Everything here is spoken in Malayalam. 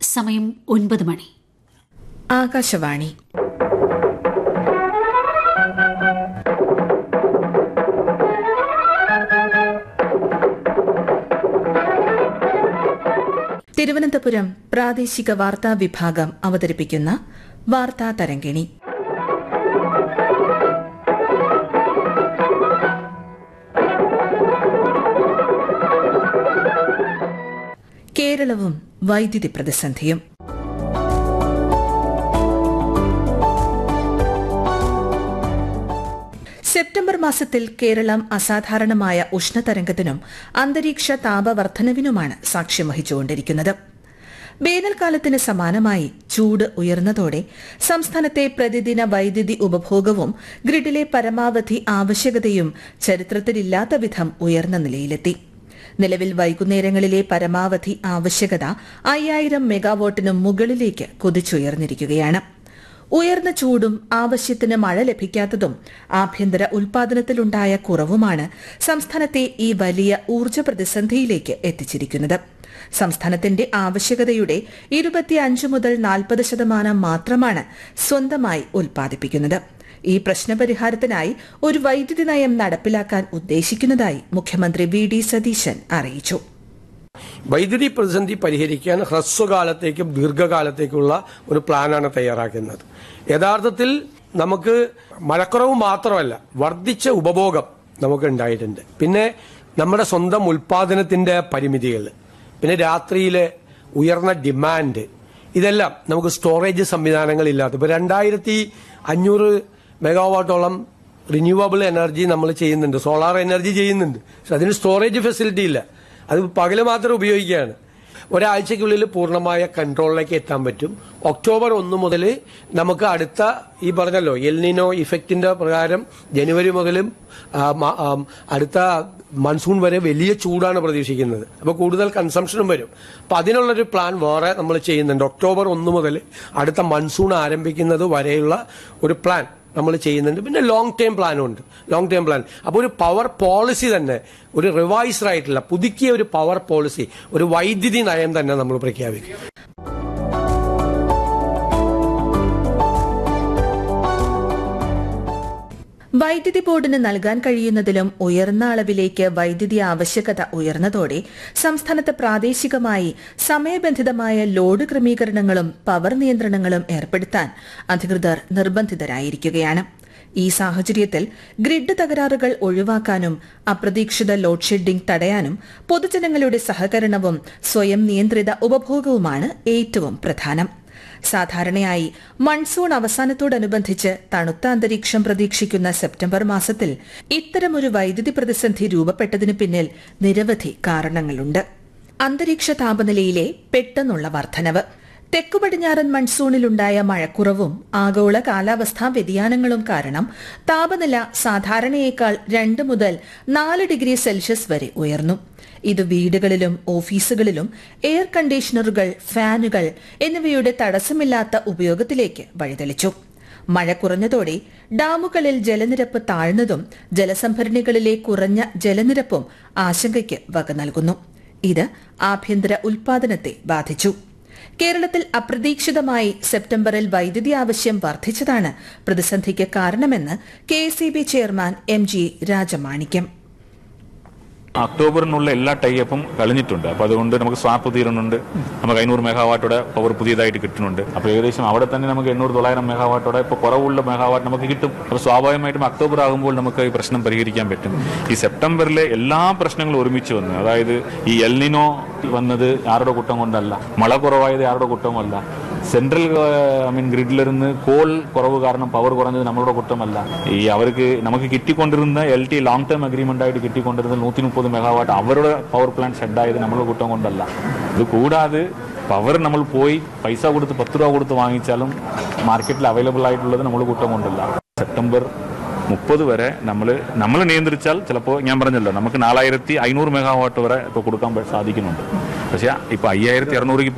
സമയം ഒൻപത് മണി ആകാശവാണി തിരുവനന്തപുരം പ്രാദേശിക വാർത്താ വിഭാഗം അവതരിപ്പിക്കുന്ന വാർത്താ തരംഗിണി കേരളവും വൈദ്യുതി പ്രതിസന്ധിയും സെപ്റ്റംബർ മാസത്തിൽ കേരളം അസാധാരണമായ ഉഷ്ണതരംഗത്തിനും അന്തരീക്ഷ താപവർദ്ധനവിനുമാണ് സാക്ഷ്യം വഹിച്ചുകൊണ്ടിരിക്കുന്നത് വേനൽക്കാലത്തിന് സമാനമായി ചൂട് ഉയർന്നതോടെ സംസ്ഥാനത്തെ പ്രതിദിന വൈദ്യുതി ഉപഭോഗവും ഗ്രിഡിലെ പരമാവധി ആവശ്യകതയും ചരിത്രത്തിലില്ലാത്ത വിധം ഉയർന്ന നിലയിലെത്തി നിലവിൽ വൈകുന്നേരങ്ങളിലെ പരമാവധി ആവശ്യകത അയ്യായിരം മെഗാവാട്ടിനും മുകളിലേക്ക് കുതിച്ചുയർന്നിരിക്കുകയാണ് ഉയർന്ന ചൂടും ആവശ്യത്തിന് മഴ ലഭിക്കാത്തതും ആഭ്യന്തര ഉൽപാദനത്തിലുണ്ടായ കുറവുമാണ് സംസ്ഥാനത്തെ ഈ വലിയ ഊർജ്ജ പ്രതിസന്ധിയിലേക്ക് എത്തിച്ചിരിക്കുന്നത് സംസ്ഥാനത്തിന്റെ ആവശ്യകതയുടെ ഇരുപത്തിയഞ്ച് മുതൽ നാൽപ്പത് ശതമാനം മാത്രമാണ് സ്വന്തമായി ഉൽപ്പാദിപ്പിക്കുന്നത് ഈ പ്രശ്നപരിഹാരത്തിനായി ഒരു വൈദ്യുതി നയം നടപ്പിലാക്കാൻ ഉദ്ദേശിക്കുന്നതായി മുഖ്യമന്ത്രി വി ഡി സതീശൻ അറിയിച്ചു വൈദ്യുതി പ്രതിസന്ധി പരിഹരിക്കാൻ ഹ്രസ്വകാലത്തേക്കും ദീർഘകാലത്തേക്കുള്ള ഒരു പ്ലാനാണ് തയ്യാറാക്കുന്നത് യഥാർത്ഥത്തിൽ നമുക്ക് മഴക്കുറവ് മാത്രമല്ല വർദ്ധിച്ച ഉപഭോഗം നമുക്ക് ഉണ്ടായിട്ടുണ്ട് പിന്നെ നമ്മുടെ സ്വന്തം ഉൽപാദനത്തിന്റെ പരിമിതികൾ പിന്നെ രാത്രിയിലെ ഉയർന്ന ഡിമാൻഡ് ഇതെല്ലാം നമുക്ക് സ്റ്റോറേജ് സംവിധാനങ്ങളില്ലാത്ത ഇപ്പൊ രണ്ടായിരത്തി അഞ്ഞൂറ് മെഗാവാട്ടോളം റിന്യൂവബിൾ എനർജി നമ്മൾ ചെയ്യുന്നുണ്ട് സോളാർ എനർജി ചെയ്യുന്നുണ്ട് പക്ഷെ അതിന് സ്റ്റോറേജ് ഫെസിലിറ്റി ഇല്ല അത് പകല് മാത്രം ഉപയോഗിക്കുകയാണ് ഒരാഴ്ചക്കുള്ളിൽ പൂർണ്ണമായ കൺട്രോളിലേക്ക് എത്താൻ പറ്റും ഒക്ടോബർ ഒന്ന് മുതൽ നമുക്ക് അടുത്ത ഈ പറഞ്ഞല്ലോ എൽനിനോ ഇഫക്റ്റിന്റെ പ്രകാരം ജനുവരി മുതലും ആ, മ- ആ, അടുത്ത മൺസൂൺ വരെ വലിയ ചൂടാണ് പ്രതീക്ഷിക്കുന്നത് അപ്പോൾ കൂടുതൽ കൺസംഷനും വരും അപ്പൊ അതിനുള്ളൊരു പ്ലാൻ വേറെ നമ്മൾ ചെയ്യുന്നുണ്ട് ഒക്ടോബർ ഒന്ന് മുതൽ അടുത്ത മൺസൂൺ ആരംഭിക്കുന്നത് വരെയുള്ള ഒരു പ്ലാൻ നമ്മൾ ചെയ്യുന്നുണ്ട് പിന്നെ ലോങ് ടേം പ്ലാനും ഉണ്ട് ലോങ് ടേം പ്ലാൻ അപ്പോൾ ഒരു പവർ പോളിസി തന്നെ ഒരു റിവൈസ്ഡ് ആയിട്ടുള്ള പുതുക്കിയ ഒരു പവർ പോളിസി ഒരു വൈദ്യുതി നയം തന്നെ നമ്മൾ പ്രഖ്യാപിക്കും വൈദ്യുതി ബോർഡിന് നൽകാൻ കഴിയുന്നതിലും ഉയർന്ന അളവിലേക്ക് വൈദ്യുതി ആവശ്യകത ഉയർന്നതോടെ സംസ്ഥാനത്ത് പ്രാദേശികമായി സമയബന്ധിതമായ ലോഡ് ക്രമീകരണങ്ങളും പവർ നിയന്ത്രണങ്ങളും ഏർപ്പെടുത്താൻ അധികൃതർ നിർബന്ധിതരായിരിക്കുകയാണ് ഈ സാഹചര്യത്തിൽ ഗ്രിഡ് തകരാറുകൾ ഒഴിവാക്കാനും അപ്രതീക്ഷിത ലോഡ് ഷെഡിംഗ് തടയാനും പൊതുജനങ്ങളുടെ സഹകരണവും സ്വയം നിയന്ത്രിത ഉപഭോഗവുമാണ് ഏറ്റവും പ്രധാനം സാധാരണയായി മൺസൂൺ അവസാനത്തോടനുബന്ധിച്ച് തണുത്ത അന്തരീക്ഷം പ്രതീക്ഷിക്കുന്ന സെപ്റ്റംബർ മാസത്തിൽ ഇത്തരമൊരു വൈദ്യുതി പ്രതിസന്ധി രൂപപ്പെട്ടതിന് പിന്നിൽ നിരവധി കാരണങ്ങളുണ്ട് അന്തരീക്ഷ താപനിലയിലെ പെട്ടെന്നുള്ള വർധനവ് തെക്കു പടിഞ്ഞാറൻ മൺസൂണിലുണ്ടായ മഴക്കുറവും ആഗോള കാലാവസ്ഥാ വ്യതിയാനങ്ങളും കാരണം താപനില സാധാരണയേക്കാൾ രണ്ട് മുതൽ നാല് ഡിഗ്രി സെൽഷ്യസ് വരെ ഉയർന്നു ഇത് വീടുകളിലും ഓഫീസുകളിലും എയർ കണ്ടീഷണറുകൾ ഫാനുകൾ എന്നിവയുടെ തടസ്സമില്ലാത്ത ഉപയോഗത്തിലേക്ക് വഴിതെളിച്ചു മഴ കുറഞ്ഞതോടെ ഡാമുകളിൽ ജലനിരപ്പ് താഴ്ന്നതും ജലസംഭരണികളിലെ കുറഞ്ഞ ജലനിരപ്പും ആശങ്കയ്ക്ക് വക നൽകുന്നു ഇത് ആഭ്യന്തര ഉൽപാദനത്തെ ബാധിച്ചു കേരളത്തിൽ അപ്രതീക്ഷിതമായി സെപ്റ്റംബറിൽ വൈദ്യുതി ആവശ്യം വർദ്ധിച്ചതാണ് പ്രതിസന്ധിക്ക് കാരണമെന്ന് കെ ചെയർമാൻ എം ജി രാജമാണിക്യം ഒക്ടോബറിനുള്ള എല്ലാ ടൈപ്പും കഴിഞ്ഞിട്ടുണ്ട് അപ്പൊ അതുകൊണ്ട് നമുക്ക് സ്വാപ്പ് തീരുന്നുണ്ട് നമുക്ക് അഞ്ഞൂറ് മെഗാവാട്ടോടെ പവർ പുതിയതായിട്ട് കിട്ടുന്നുണ്ട് അപ്പൊ ഏകദേശം അവിടെ തന്നെ നമുക്ക് എണ്ണൂറ് തൊള്ളായിരം മെഗാവാട്ടോടെ ഇപ്പൊ കുറവുള്ള മെഗാവാട്ട് നമുക്ക് കിട്ടും അപ്പൊ സ്വാഭാവികമായിട്ടും ഒക്ടോബർ ആകുമ്പോൾ നമുക്ക് ഈ പ്രശ്നം പരിഹരിക്കാൻ പറ്റും ഈ സെപ്റ്റംബറിലെ എല്ലാ പ്രശ്നങ്ങളും ഒരുമിച്ച് വന്നു അതായത് ഈ എൽനിനോ വന്നത് ആരുടെ കുറ്റം കൊണ്ടല്ല മഴ കുറവായത് ആരുടെ കുറ്റമല്ല സെൻട്രൽ ഐ മീൻ ഗ്രിഡിലിരുന്ന് കോൾ കുറവ് കാരണം പവർ കുറഞ്ഞത് നമ്മളുടെ കുറ്റമല്ല ഈ അവർക്ക് നമുക്ക് കിട്ടിക്കൊണ്ടിരുന്ന L T long term agreement ആയിട്ട് കിട്ടിക്കൊണ്ടിരുന്ന നൂറ്റി മുപ്പത് മെഗാവാട്ട് അവരുടെ പവർ പ്ലാന്റ് ഷെഡായത് നമ്മളുടെ കുറ്റം കൊണ്ടല്ല ഇത് കൂടാതെ പവർ നമ്മൾ പോയി പൈസ കൊടുത്ത് പത്ത് രൂപ കൊടുത്ത് വാങ്ങിച്ചാലും മാർക്കറ്റിൽ അവൈലബിൾ ആയിട്ടുള്ളത് നമ്മൾ കുറ്റം കൊണ്ടല്ല സെപ്റ്റംബർ മുപ്പത് വരെ നമ്മൾ നമ്മൾ നിയന്ത്രിച്ചാൽ ചിലപ്പോൾ ഞാൻ പറഞ്ഞല്ലോ നമുക്ക് നാലായിരത്തി അഞ്ഞൂറ് മെഗാവാട്ട് വരെ ഇപ്പോൾ കൊടുക്കാൻ സാധിക്കുന്നുണ്ട് പക്ഷേ ഇപ്പോൾ അയ്യായിരത്തി അറുന്നൂറിക്ക്